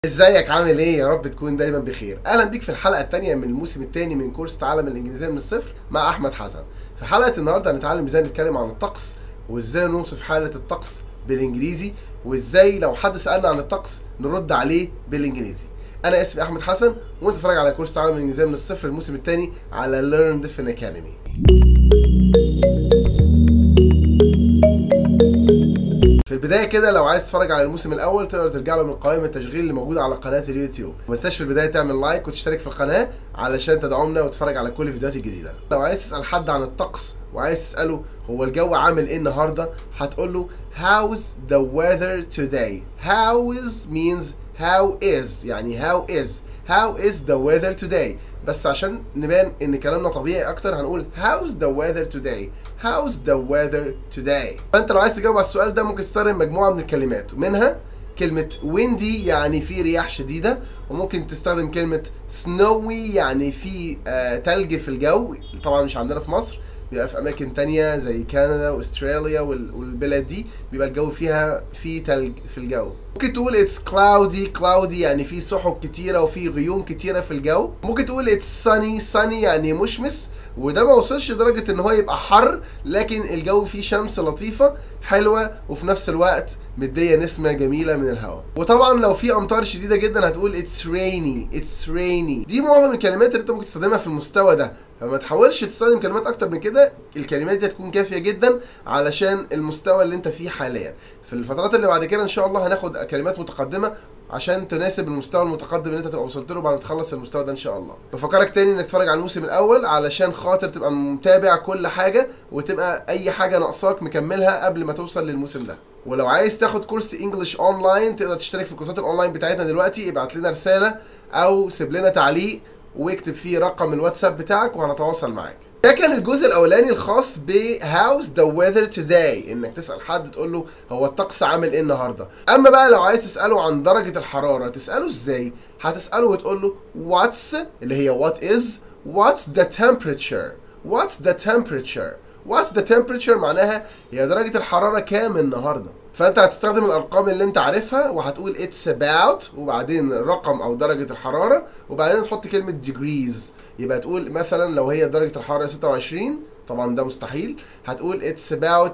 ازيك عامل ايه يا رب تكون دايما بخير اهلا بيك في الحلقه الثانيه من الموسم الثاني من كورس تعلم الانجليزيه من الصفر مع احمد حسن في حلقه النهارده هنتعلم ازاي نتكلم عن الطقس وازاي نوصف حاله الطقس بالانجليزي وازاي لو حد سالنا عن الطقس نرد عليه بالانجليزي انا اسمي احمد حسن وانت بتتفرج على كورس تعلم الانجليزيه من الصفر الموسم الثاني على Learn Different Academy في البدايه كده لو عايز تتفرج على الموسم الاول تقدر ترجع له من قائمه التشغيل اللي موجوده على قناه اليوتيوب ما تنساش في البدايه تعمل لايك وتشترك في القناه علشان تدعمنا وتتفرج على كل الفيديوهات الجديده لو عايز تسال حد عن الطقس وعايز تساله هو الجو عامل ايه النهارده هتقول له how's the weather today how's means how is يعني how is how is the weather today بس عشان نبان ان كلامنا طبيعي اكتر هنقول how's the weather today how's the weather today فانت لو عايز تجاوب على السؤال ده ممكن تستخدم مجموعه من الكلمات منها كلمة windy يعني في رياح شديدة وممكن تستخدم كلمة snowy يعني في آه تلج في الجو طبعا مش عندنا في مصر بيبقى في اماكن تانية زي كندا واستراليا وال- والبلاد دي بيبقى الجو فيها في تلج في الجو ممكن تقول it's cloudy cloudy يعني في سحب كتيرة وفي غيوم كتيرة في الجو ممكن تقول it's sunny sunny يعني مشمس وده ما وصلش لدرجة ان هو يبقى حر لكن الجو فيه شمس لطيفة حلوة وفي نفس الوقت مدية نسمة جميلة من الهواء وطبعا لو في امطار شديدة جدا هتقول it's rainy it's rainy دي معظم الكلمات اللي انت ممكن تستخدمها في المستوى ده فما تحاولش تستخدم كلمات اكتر من كده الكلمات دي هتكون كافيه جدا علشان المستوى اللي انت فيه حاليا في الفترات اللي بعد كده ان شاء الله هناخد كلمات متقدمه عشان تناسب المستوى المتقدم اللي انت تبقى وصلت له بعد ما تخلص المستوى ده ان شاء الله بفكرك تاني انك تتفرج على الموسم الاول علشان خاطر تبقى متابع كل حاجه وتبقى اي حاجه ناقصاك مكملها قبل ما توصل للموسم ده ولو عايز تاخد كورس انجلش اونلاين تقدر تشترك في الكورسات الاونلاين بتاعتنا دلوقتي ابعت لنا رساله او سيب لنا تعليق واكتب فيه رقم الواتساب بتاعك وهنتواصل معاك ده كان الجزء الاولاني الخاص ب how's the weather today انك تسال حد تقول له هو الطقس عامل ايه النهارده اما بقى لو عايز تساله عن درجه الحراره تساله ازاي هتساله وتقول له what's اللي هي what is what's the temperature what's the temperature what's the temperature معناها هي درجه الحراره كام النهارده فانت هتستخدم الارقام اللي انت عارفها وهتقول it's about وبعدين رقم او درجه الحراره وبعدين تحط كلمه degrees يبقى تقول مثلا لو هي درجه الحراره 26 طبعا ده مستحيل هتقول it's about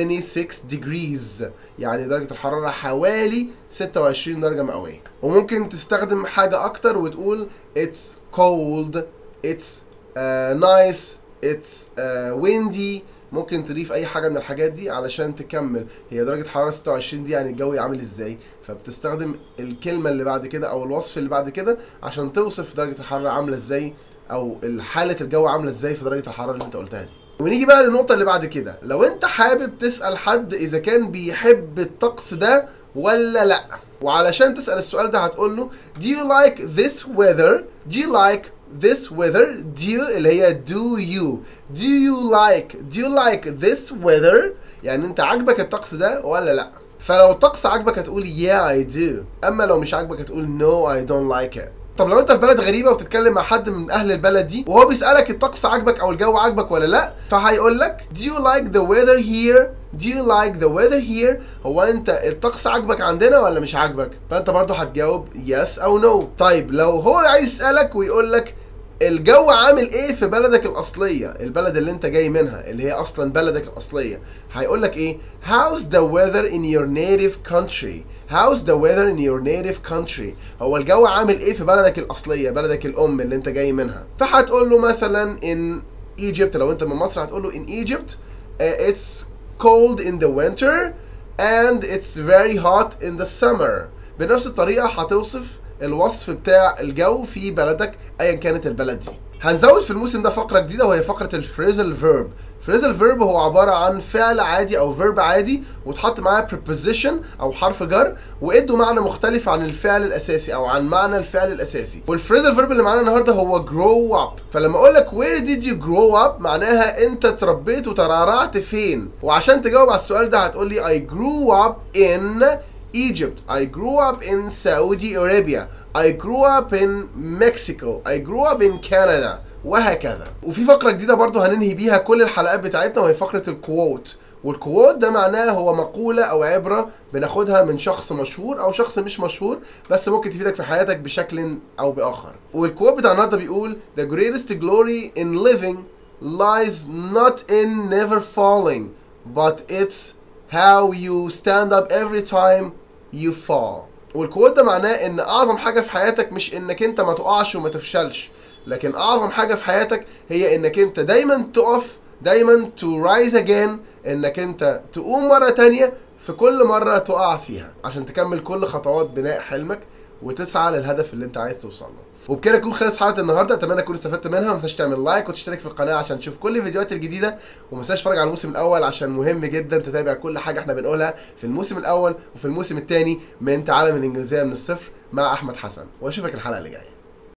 26 degrees يعني درجة الحرارة حوالي 26 درجة مئوية وممكن تستخدم حاجة أكتر وتقول it's cold it's uh, nice it's uh, windy ممكن تضيف اي حاجه من الحاجات دي علشان تكمل هي درجه حراره 26 دي يعني الجو عامل ازاي فبتستخدم الكلمه اللي بعد كده او الوصف اللي بعد كده عشان توصف درجه الحراره عامله ازاي او حاله الجو عامله ازاي في درجه الحراره اللي انت قلتها دي ونيجي بقى للنقطه اللي بعد كده لو انت حابب تسال حد اذا كان بيحب الطقس ده ولا لا وعلشان تسال السؤال ده هتقول له do you like this weather do you like this weather do you اللي هي do you do you like do you like this weather يعني انت عاجبك الطقس ده ولا لا فلو الطقس عاجبك هتقول yeah I do اما لو مش عاجبك هتقول no I don't like it طب لو انت في بلد غريبه وبتتكلم مع حد من اهل البلد دي وهو بيسالك الطقس عاجبك او الجو عاجبك ولا لا فهيقول لك do you like the weather here do you like the weather here هو انت الطقس عاجبك عندنا ولا مش عاجبك فانت برضو هتجاوب yes او no طيب لو هو عايز يسالك ويقول لك الجو عامل ايه في بلدك الاصليه البلد اللي انت جاي منها اللي هي اصلا بلدك الاصليه هيقول لك ايه how's the weather in your native country how's the weather in your native country هو الجو عامل ايه في بلدك الاصليه بلدك الام اللي انت جاي منها فهتقول له مثلا in Egypt لو انت من مصر هتقول له in Egypt uh, it's cold in the winter and it's very hot in the summer بنفس الطريقه هتوصف الوصف بتاع الجو في بلدك ايا كانت البلد دي هنزود في الموسم ده فقره جديده وهي فقره الفريزل فيرب فريزل فيرب هو عباره عن فعل عادي او فيرب عادي وتحط معاه preposition او حرف جر وادوا معنى مختلف عن الفعل الاساسي او عن معنى الفعل الاساسي والفريزل فيرب اللي معانا النهارده هو grow up فلما اقول لك where did you grow up معناها انت اتربيت وترعرعت فين وعشان تجاوب على السؤال ده هتقول لي I grew up in Egypt. I grew up in Saudi Arabia. I grew up in Mexico. I grew up in Canada. وهكذا. وفي فقرة جديدة برضو هننهي بيها كل الحلقات بتاعتنا وهي فقرة الكووت. والكوت ده معناه هو مقولة أو عبرة بناخدها من شخص مشهور أو شخص مش مشهور بس ممكن تفيدك في حياتك بشكل أو بآخر والكوت بتاع النهاردة بيقول The greatest glory in living lies not in never falling but it's how you stand up every time you fall والكوت ده معناه ان اعظم حاجه في حياتك مش انك انت ما تقعش وما تفشلش لكن اعظم حاجه في حياتك هي انك انت دايما تقف دايما to rise again انك انت تقوم مره تانية في كل مره تقع فيها عشان تكمل كل خطوات بناء حلمك وتسعى للهدف اللي انت عايز توصل له وبكده تكون خلص حلقه النهارده اتمنى تكون استفدت منها ما تنساش تعمل لايك وتشترك في القناه عشان تشوف كل الفيديوهات الجديده وما تنساش تتفرج على الموسم الاول عشان مهم جدا تتابع كل حاجه احنا بنقولها في الموسم الاول وفي الموسم الثاني من تعلم الانجليزيه من الصفر مع احمد حسن واشوفك الحلقه اللي جايه